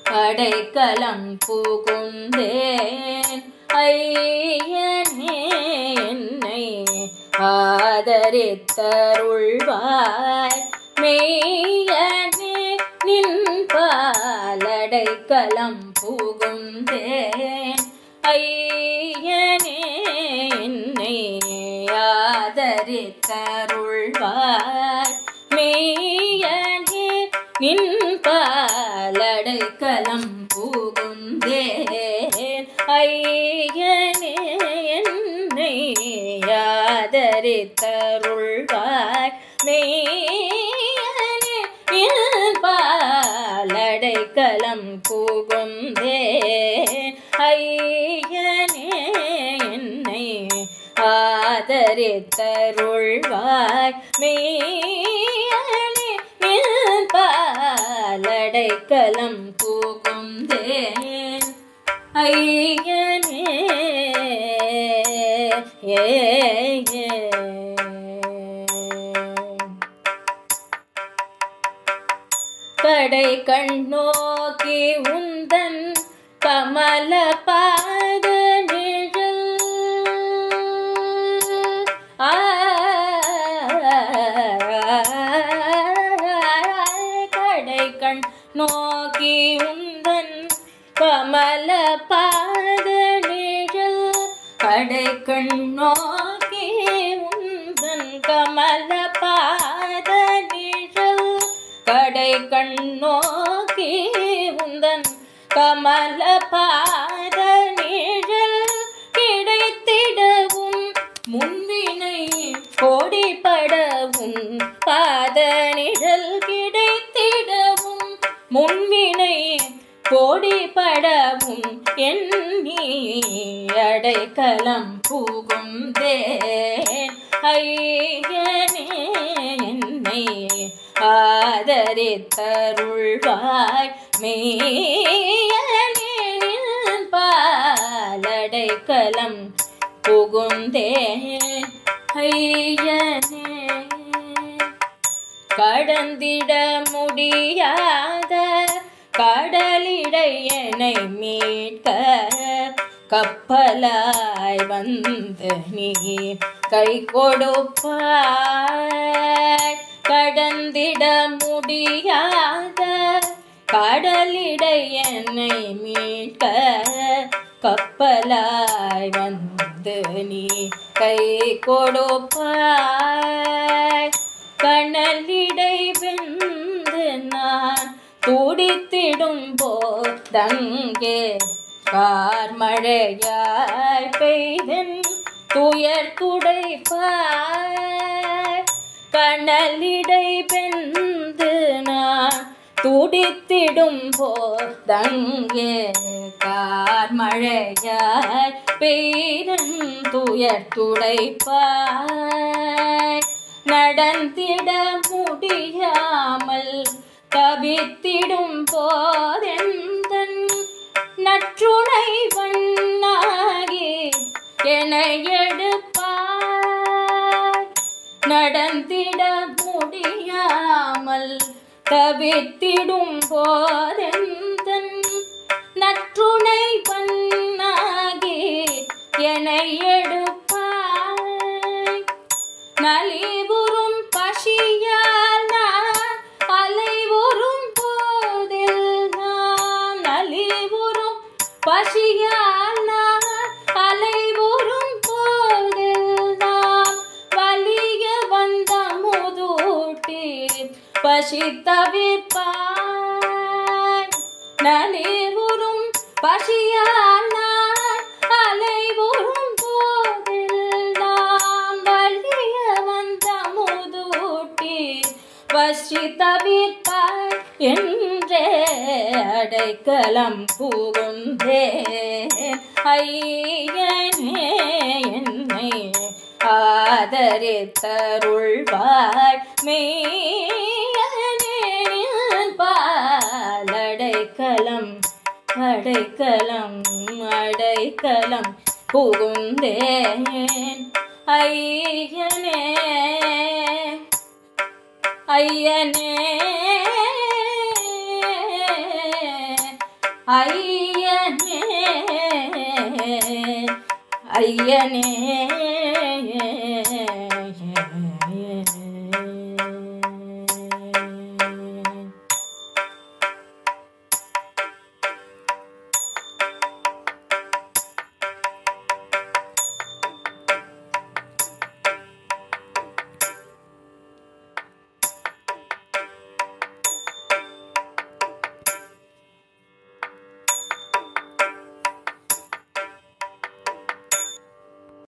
அடைக்கலம் புகுந்தேன் ஐயனே என்னை ஆதரித்தருள்வாய் மெய்யனே நின் பாலடைக்கலம் புகுந்தேன் ஐயனே என்னை ஆதரித்தருள்வாய் மெய்யனே நின் பாலடைக்கலம் புகுந்தேன் ஐயனே என்னை ஆதரித்தருள்வாய் மெய்யனே நின் பாலடைக்கலம் புகுந்தேன் ஐயனே என்னை ஆதரித்தருள்வாய் மெய்யனே நின் பாலடைக்கலம் புகுந்தேன் ஐயனே ஏ ஏ. கடை கண்ணோக்கி உந்தன் கமல பாத நிழல் ஆ, கடை கண் நோக்கி உந்தன் கமல பாத நிழல் கடை கண் நோக்கி உந்தன் கமல பாத நிழல் கடை கண் நோக்கி உந்தன் கமல பாத நிழல் கிடைத்திடவும் முன்வினை கோடிப்படவும் பாத நிழல் கிடைத்திடவும் முன்வினை கோடிப்படவும் எண்ணி அடைக்கலம் புகுந்தேன் ஐயனே என்னை ஆதரித்தருள்வாய் மேயனே நின் பாலடைக்கலம் புகுந்தேன் ஐயனே கடந்திட முடியாத கடலிடையனை மீட்க கப்பலாய் வந்து நீ கை கொடுப்பாய் கடந்திட முடியாத கடலிடையனை மீட்க கப்பலாய் வந்து நீ கை கொடுப்பாய் கணலிடை வெந்து நான் துடித்திடும் போதங்கே கார்மழையாய் பெய்தன் துயர் துடைப்பாய் கணலிடை வெந்து நான் துடித்திடும் போதங்கே கார்மழையாய் பெய்தன் துயர் துடைப்பாய் நடந்திட முடியாமல் தவித்திடும் போதெந்தன் நற்றுணை வண்ணாகி என எடுப்பாய் நடந்திட முடியாமல் தவித்திடும் போதெந்தன் நற்றுணை வண்ணாகி என எடுப்பாய் நலிவுறும் பசியால் நான் அலைவுறும் போதில் நான் நலிவுறும் பசியால் நான் அலைவுறும் போதில் நான் வலிய வந்த முதூட்டி பசி தவிர்ப்பாய் நலிவுறும் பசியால் நான் அலைவுறும் போதில் நான் வலிய வந்த முதூட்டி பசி தவிர்ப்பாய் என்றே அடைக்கலம் புகுந்தேன் ஐயனே என்னை ஆதரித்தருள்வாய் மெய்யனே நின் பாலடைக்கலம் அடைக்கலம் அடைக்கலம் புகுந்தேன் ஐயனே ஐயனே ஐயனே ஐயனே